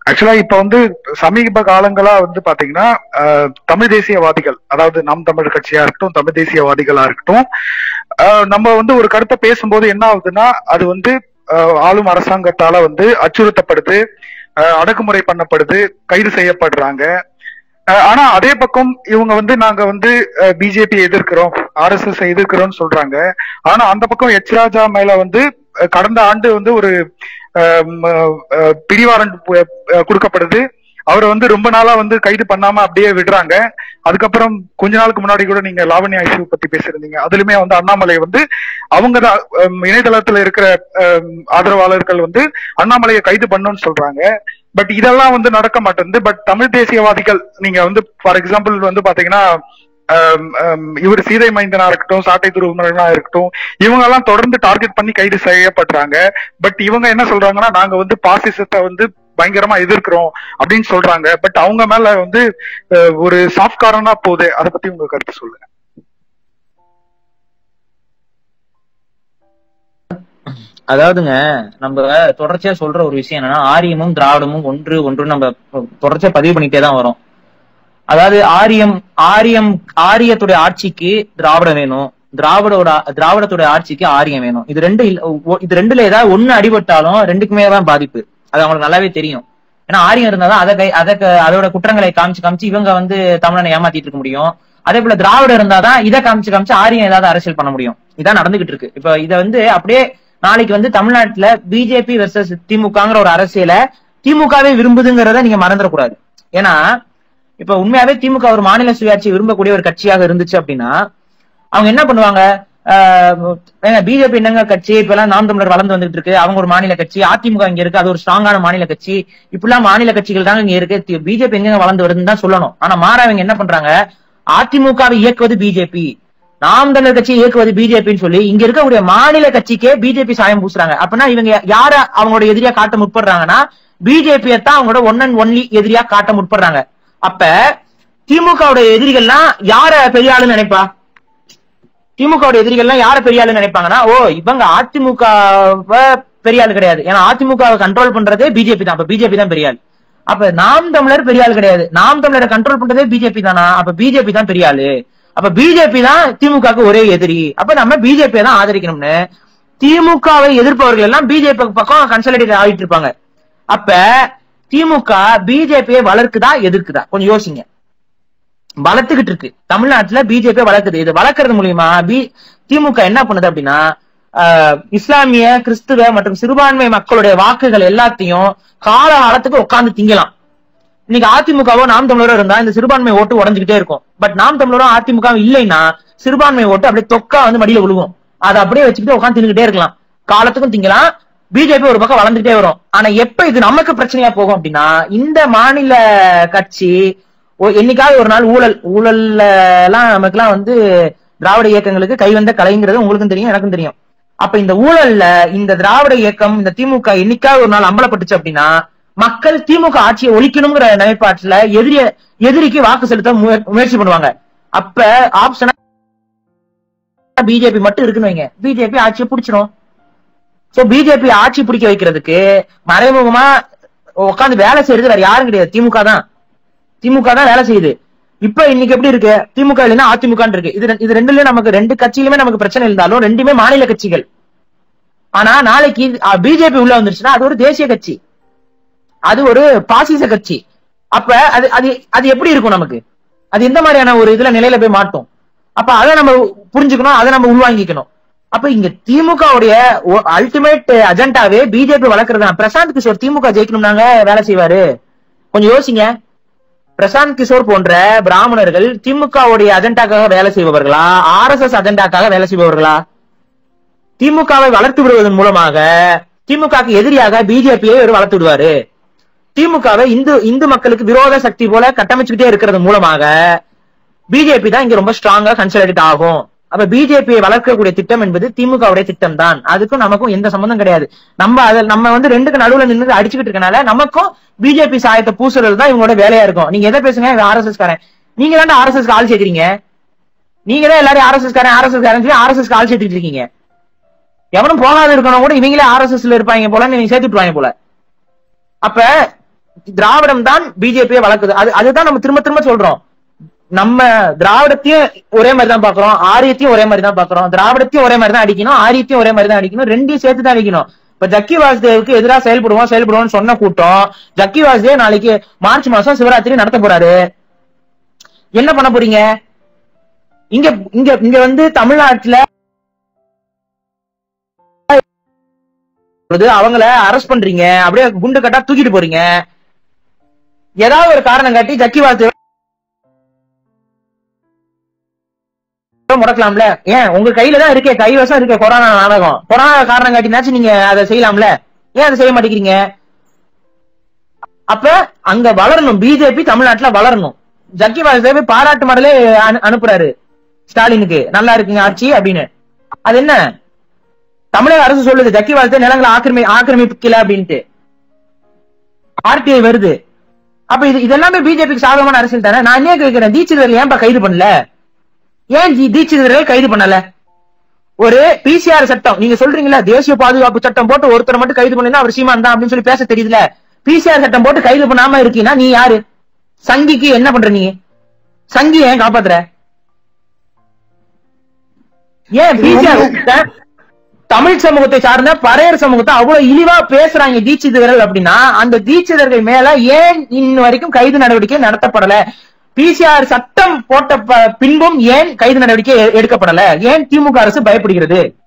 ஆக்சுவலா இப்ப வந்து சமீப காலங்களா வந்து பாத்தீங்கன்னா அஹ், தமிழ் தேசியவாதிகள் அதாவது நாம் தமிழ் கட்சியா இருக்கட்டும் தமிழ் தேசியவாதிகளா இருக்கட்டும் அஹ், நம்ம வந்து ஒரு கருத்தை பேசும்போது என்ன ஆகுதுன்னா அது வந்து அஹ், ஆளும் அரசாங்கத்தால வந்து அச்சுறுத்தப்படுது அஹ், அடக்குமுறை பண்ணப்படுது கைது செய்யப்படுறாங்க அஹ், ஆனா அதே பக்கம் இவங்க வந்து நாங்க வந்து பிஜேபி எதிர்க்கிறோம் ஆர்எஸ்எஸ் எதிர்க்கிறோம்னு சொல்றாங்க ஆனா அந்த பக்கம் எச் ராஜா மேல வந்து அஹ், கடந்த ஆண்டு வந்து ஒரு அஹ், ம, அஹ், பிடிவாரண்ட் பு- அஹ், கொடுக்கப்படுது அவரை வந்து ரொம்ப நாளா வந்து கைது பண்ணாம அப்படியே விடுறாங்க அதுக்கப்புறம் கொஞ்ச நாளுக்கு முன்னாடி கூட நீங்க லாவண்யா இஷ்யூ பத்தி பேசியிருந்தீங்க அதுலயுமே வந்து அண்ணாமலை வந்து அவங்க தான் அஹ், இணையதளத்துல இருக்கிற அஹ், ஆதரவாளர்கள் வந்து அண்ணாமலையை கைது பண்ணணும்னு சொல்றாங்க பட் இதெல்லாம் வந்து நடக்க மாட்டேங்குது பட் தமிழ் தேசியவாதிகள் நீங்க வந்து ஃபார் எக்ஸாம்பிள் வந்து பாத்தீங்கன்னா ஆம், ஆம், இவர் சீதை மைந்தனா இருக்கட்டும் சாட்டை துருவமரனா இருக்கட்டும் இவங்க எல்லாம் தொடர்ந்து டார்கெட் பண்ணி கைது செய்யப்படுறாங்க பட் இவங்க என்ன சொல்றாங்கன்னா நாங்க வந்து பாசிசத்தை வந்து பயங்கரமா எதிர்க்கிறோம் அப்படின்னு சொல்றாங்க பட் அவங்க மேல வந்து அஹ், ஒரு சாஃப்ட் காரனா போகுது அதை பத்தி உங்க கருத்து சொல்லுங்க அதாவதுங்க நம்ம தொடர்ச்சியா சொல்ற ஒரு விஷயம் என்னன்னா ஆரியமும் திராவிடமும் ஒன்று ஒன்று நம்ம தொடர்ச்சியா பதிவு பண்ணிட்டே தான் வரோம் அதாவது ஆரியம் ஆரியம் ஆரியத்துடைய ஆட்சிக்கு திராவிடம் வேணும் திராவிடோட திராவிடத்துடைய ஆட்சிக்கு ஆரியம் வேணும் இது ரெண்டு இல்ல- ஒ- இது ரெண்டுல ஏதாவது ஒண்ணு அடிபட்டாலும் ரெண்டுக்குமே தான் பாதிப்பு அது அவங்களுக்கு நல்லாவே தெரியும் ஏன்னா ஆரியம் இருந்தாதான் அதை கை அதை க- அதோட குற்றங்களை காமிச்சு காமிச்சு இவங்க வந்து தமிழனை ஏமாத்திட்டு இருக்க முடியும் அதே போல திராவிடம் இருந்தாதான் இதை காமிச்சு காமிச்சு ஆரியம் ஏதாவது அரசியல் பண்ண முடியும் இதான் நடந்துகிட்டு இருக்கு இப்ப இத வந்து அப்படியே நாளைக்கு வந்து தமிழ்நாட்டுல பிஜேபி வெர்சஸ் திமுகங்கிற ஒரு அரசியலை திமுகவே விரும்புதுங்கிறத நீங்க மறந்துடக்கூடாது ஏன்னா இப்ப உண்மையாவே திமுக ஒரு மாநில சுயாட்சி விரும்பக்கூடிய ஒரு கட்சியாக இருந்துச்சு அப்படின்னா அவங்க என்ன பண்ணுவாங்க பிஜேபி என்னங்க கட்சி இப்ப எல்லாம் நாம் தமிழர் வளர்ந்து வந்துட்டு இருக்கு அவங்க ஒரு மாநில கட்சி அதிமுக இங்க இருக்கு அது ஒரு ஸ்ட்ராங்கான மாநில கட்சி இப்படிலாம் மாநில கட்சிகள் தாங்க இங்க இருக்கு பிஜேபி எங்க வளர்ந்து வருதுன்னு தான் சொல்லணும் ஆனா மாறா இவங்க என்ன பண்றாங்க அதிமுகவை இயக்குவது பிஜேபி நாம் தமிழர் கட்சி இயக்குவது பிஜேபின்னு சொல்லி இங்க இருக்கக்கூடிய மாநில கட்சிக்கே பிஜேபி சாயம் பூசுறாங்க அப்படின்னா இவங்க யார அவங்களோட எதிரியா காட்ட முற்படுறாங்கன்னா பிஜேபியை தான் அவங்களோட ஒன் அண்ட் ஒன்லி எதிரியா காட்ட முற்படுறாங்க அப்ப திமுகவுடைய எதிரிகள்லாம் யார பெரிய ஆளுன்னு நினைப்பா திமுக எதிரிகள்லாம் யார பெரிய ஆளுன்னு நினைப்பாங்கன்னா ஓ இவங்க அதிமுக பெரிய ஆள் கிடையாது ஏன்னா அதிமுக கண்ட்ரோல் பண்றதே பிஜேபி தான் அப்ப பிஜேபி தான் பெரிய ஆள் அப்ப நாம் தமிழர் பெரிய ஆள் கிடையாது நாம் தமிழரை கண்ட்ரோல் பண்றதே பிஜேபி தானா அப்ப பிஜேபி தான் பெரிய ஆளு அப்ப பிஜேபி தான் திமுகவுக்கு ஒரே எதிரி அப்ப நம்ம பிஜேபி தான் ஆதரிக்கணும்னு திமுகவை எதிர்ப்பவர்கள் எல்லாம் பிஜேபி பக்கம் கன்சல்டேட் ஆகிட்டு இருப்பாங்க அப்ப திமுக பிஜேபியை வளர்க்குதா எதிர்க்குதா கொஞ்சம் யோசிங்க வளர்த்துக்கிட்டு இருக்கு தமிழ்நாட்டுல பிஜேபி வளர்க்குது இது வளர்க்கறது மூலியமா பி திமுக என்ன பண்ணுது அப்படின்னா ஆஹ், இஸ்லாமிய கிறிஸ்துவ மற்றும் சிறுபான்மை மக்களுடைய வாக்குகள் எல்லாத்தையும் கால காலத்துக்கு உட்கார்ந்து திங்கலாம் இன்னைக்கு அதிமுகவோ நாம் தமிழரோ இருந்தா இந்த சிறுபான்மை ஓட்டு உடஞ்சுக்கிட்டே இருக்கும் பட் நாம் தமிழரோ அதிமுக இல்லைன்னா சிறுபான்மை ஓட்டு அப்படியே தொக்கா வந்து மடியில விழுவும் அதை அப்படியே வச்சுக்கிட்டு உட்காந்து தின்னுக்கிட்டே இருக்கலாம் காலத்துக்கும் திங்கலாம் பிஜேபி ஒரு பக்கம் வளர்ந்துட்டே வரும் ஆனா எப்ப இது நமக்கு பிரச்சனையா போகும் அப்படின்னா இந்த மாநில கட்சி ஒ- என்னைக்காவது ஒரு நாள் ஊழல் ஊழல்ல எல்லாம் நமக்குலாம் வந்து திராவிட இயக்கங்களுக்கு கைவந்த கலைங்கிறது உங்களுக்கும் தெரியும் எனக்கும் தெரியும் அப்ப இந்த ஊழல்ல இந்த திராவிட இயக்கம் இந்த திமுக என்னைக்காவது ஒரு நாள் அம்பலப்பட்டுச்சு அப்படின்னா மக்கள் திமுக ஆட்சியை ஒழிக்கணுங்கிற நிலைப்பாட்டுல எதிரிய எதிரிக்கு வாக்கு செலுத்த முய- முயற்சி பண்ணுவாங்க அப்ப ஆப்ஷனா பிஜேபி மட்டும் இருக்குன்னு வைங்க பிஜேபி ஆட்சியை பிடிச்சிடும் சோ பிஜேபி ஆட்சி பிடிக்க வைக்கிறதுக்கு மறைமுகமா உட்காந்து வேலை செய்யறது வேற யாரும் கிடையாது திமுக தான் திமுக தான் வேலை செய்யுது இப்ப இன்னைக்கு எப்படி இருக்கு திமுக இல்லைன்னா அதிமுக இருக்கு இது ரெ- இது ரெண்டுலயும் நமக்கு ரெண்டு கட்சியிலுமே நமக்கு பிரச்சனை இருந்தாலும் ரெண்டுமே மாநில கட்சிகள் ஆனா நாளைக்கு பிஜேபி உள்ள வந்துருச்சுன்னா அது ஒரு தேசிய கட்சி அது ஒரு பாசிச கட்சி அப்ப அது அது அது எப்படி இருக்கும் நமக்கு அது எந்த மாதிரியான ஒரு இதுல நிலையில போய் மாட்டோம் அப்ப அதை நம்ம புரிஞ்சுக்கணும் அதை நம்ம உள்வாங்கிக்கணும் அப்ப இங்க திமுகவுடைய அல்டிமேட் அஜெண்டாவே பிஜேபி வளர்க்கறது தான் பிரசாந்த் கிஷோர் திமுக ஜெயிக்கணும்னாங்க வேலை செய்வாரு கொஞ்சம் யோசிங்க பிரசாந்த் கிஷோர் போன்ற பிராமணர்கள் திமுகவுடைய அஜெண்டாக்காக வேலை செய்பவர்களா ஆர் எஸ் எஸ் அஜெண்டாக்காக வேலை செய்பவர்களா திமுகவை வளர்த்து விடுவதன் மூலமாக திமுகக்கு எதிரியாக பிஜேபியை இவர் வளர்த்து விடுவாரு திமுகவை இந்து இந்து மக்களுக்கு விரோத சக்தி போல கட்டமைச்சுக்கிட்டே இருக்கிறது மூலமாக பிஜேபி தான் இங்க ரொம்ப ஸ்ட்ராங்கா கன்சல்டேட் ஆகும் அப்ப பிஜேபியை வளர்க்கக்கூடிய திட்டம் என்பது திமுகவுடைய திட்டம் தான் அதுக்கும் நமக்கும் எந்த சம்பந்தம் கிடையாது நம்ம அதை நம்ம வந்து ரெண்டுக்கு நடுவுல நின்று அடிச்சுக்கிட்டு இருக்கனால நமக்கும் பிஜேபி சாயத்தை பூசுறது தான் இவங்களோட வேலையா இருக்கும் நீங்க எதை பேசுங்க ஆர் எஸ் எஸ் காரன் நீங்க தான் ஆர் எஸ் எஸ் ஆள் சேர்க்கிறீங்க நீங்க தான் எல்லாரும் ஆர் எஸ் எஸ் காரன் ஆர் எஸ் எஸ் காரன் சொல்லி ஆர் எஸ் எஸ் ஆள் சேர்த்துட்டு இருக்கீங்க எவனும் போகாத இருக்கணும் கூட இவங்களே ஆர் எஸ் எஸ்ல இருப்பாங்க போல நீங்க சேர்த்துட்டுவாங்க போல அப்ப திராவிடம் தான் பிஜேபியை வளர்க்குது அது அதுதான் நம்ம திரும்ப திரும்ப சொல்றோம் நம்ம திராவிடத்தையும் ஒரே மாதிரி தான் பாக்குறோம் ஆரியத்தையும் ஒரே மாதிரி தான் பாக்குறோம் திராவிடத்தையும் ஒரே மாதிரி தான் அடிக்கணும் ஆரியத்தையும் ஒரே மாதிரி தான் அடிக்கணும் ரெண்டையும் சேர்த்து தான் அடிக்கணும் இப்ப ஜக்கி வாசுதேவுக்கு எதிராக செயல்படுவோம் செயல்படுவோம்னு சொன்ன கூட்டம் ஜக்கி வாசுதேவ் நாளைக்கு மார்ச் மாசம் சிவராத்திரி நடத்த போறாரு என்ன பண்ண போறீங்க இங்க இங்க இங்க வந்து தமிழ்நாட்டுல பொழுது அவங்கள அரெஸ்ட் பண்றீங்க அப்படியே குண்டு கட்டா தூக்கிட்டு போறீங்க ஏதாவது ஒரு காரணம் காட்டி ஜக்கி வாசுதேவ் முடக்கலாம்ல ஏன் உங்க கையில தான் இருக்கே கைவசம் இருக்கே கொரோனா நாடகம் கொரோனா காரணம் காட்டினாச்சும் நீங்க அதை செய்யலாம்ல ஏன் அதை செய்ய மாட்டேங்கிறீங்க அப்ப அங்க வளரணும் பிஜேபி தமிழ்நாட்டுல வளரணும் ஜக்கி வாசுதேவ் பாராட்டு மடலே அனு- அனுப்புறாரு ஸ்டாலினுக்கு நல்லா இருக்குங்க ஆட்சி அப்படின்னு அது என்ன தமிழக அரசு சொல்லுது ஜக்கி வாசுதேவ் நிலங்களை ஆக்கிரமி ஆக்கிரமிக்கல அப்படின்ட்டு ஆர்டிஐ வருது அப்ப இது இதெல்லாமே பிஜேபிக்கு சாதகமான அரசியல் தானே நான் என்ன கேட்கிறேன் தீட்சிதர் ஏன்பா கைது பண்ணல ஏன் தி- தீட்சிதர்கள் கைது பண்ணல ஒரு பிசிஆர் சட்டம் நீங்க சொல்றீங்களா தேசிய பாதுகாப்பு சட்டம் போட்டு ஒருத்தரை மட்டும் கைது பண்ணினா அவர் சீமான் தான் அப்படின்னு சொல்லி பேச தெரியுதுல பிசிஆர் சட்டம் போட்டு கைது பண்ணாம இருக்கீங்கன்னா நீ யாரு சங்கிக்கு என்ன பண்ற நீ சங்கி ஏன் காப்பாத்துற ஏன் பிசிஆர் தமிழ் சமூகத்தை சார்ந்த பறையர் சமூகத்தை அவ்வளவு இழிவா பேசுறாங்க தீட்சிதர்கள் அப்படின்னா அந்த தீட்சிதர்கள் மேல ஏன் இன்ன வரைக்கும் கைது நடவடிக்கை நடத்தப்படல பிசிஆர் சட்டம் போட்ட ப- பின்பும் ஏன் கைது நடவடிக்கை எ- எடுக்கப்படல ஏன் திமுக அரசு பயப்படுகிறது